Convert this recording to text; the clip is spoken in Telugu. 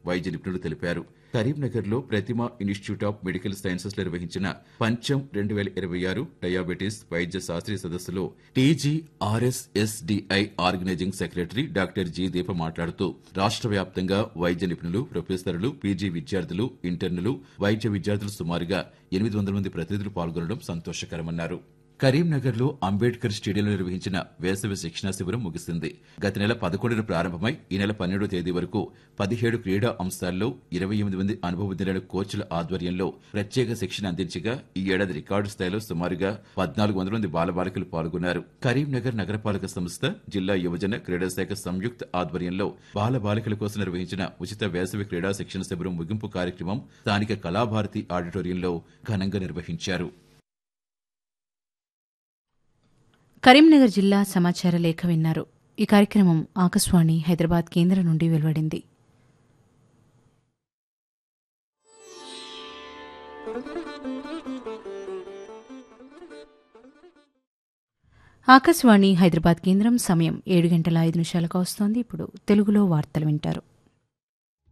వైద్య నిపుణులు తెలిపారు కరీంనగర్లో Prathima institute of medical sciences లో నిర్వహించిన పంచం రెండు వేల ఇరవై ఆరు డయాబెటీస్ వైద్య శాస్త్రీయ సదస్సులో TGRSSDI organising secretary doctor G Deepa మాట్లాడుతూ రాష్ట్ర వ్యాప్తంగా వైద్య నిపుణులు ప్రొఫెసర్లు పీజీ విద్యార్థులు ఇంటర్నులు వైద్య విద్యార్థులు సుమారుగా ఎనిమిది వందల మంది ప్రతినిధులు పాల్గొనడం సంతోషకరమన్నారు కరీంనగర్లో అంబేద్కర్ స్టేడియంలో నిర్వహించిన వేసవి శిక్షణా శిబిరం ముగిసింది గత నెల పదకొండున ప్రారంభమై ఈ నెల పన్నెండో తేదీ వరకు పదిహేడు క్రీడా అంశాల్లో ఇరవై ఎనిమిది మంది అనుభవజ్ఞులైన కోచ్ల ఆధ్వర్యంలో ప్రత్యేక శిక్షణ అందించగా ఈ ఏడాది రికార్డు స్థాయిలో సుమారుగా పద్నాలుగు వందల మంది బాలబాలికలు పాల్గొన్నారు కరీంనగర్ నగరపాలక సంస్థ జిల్లా యువజన క్రీడా శాఖ సంయుక్త ఆధ్వర్యంలో బాలబాలికల కోసం నిర్వహించిన ఉచిత వేసవి క్రీడా శిక్షణ శిబిరం ముగింపు కార్యక్రమం స్థానిక కళాభారతి ఆడిటోరియంలో ఘనంగా నిర్వహించారు కరీంనగర్ జిల్లా సమాచార లేఖ విన్నారు ఈ కార్యక్రమం ఆకాశవాణి హైదరాబాద్ కేంద్రం నుండి వెలువడింది ఆకాశవాణి హైదరాబాద్ కేంద్రం సమయం ఏడు గంటల ఐదు నిమిషాలకు వస్తోంది ఇప్పుడు తెలుగులో వార్తలు వింటారు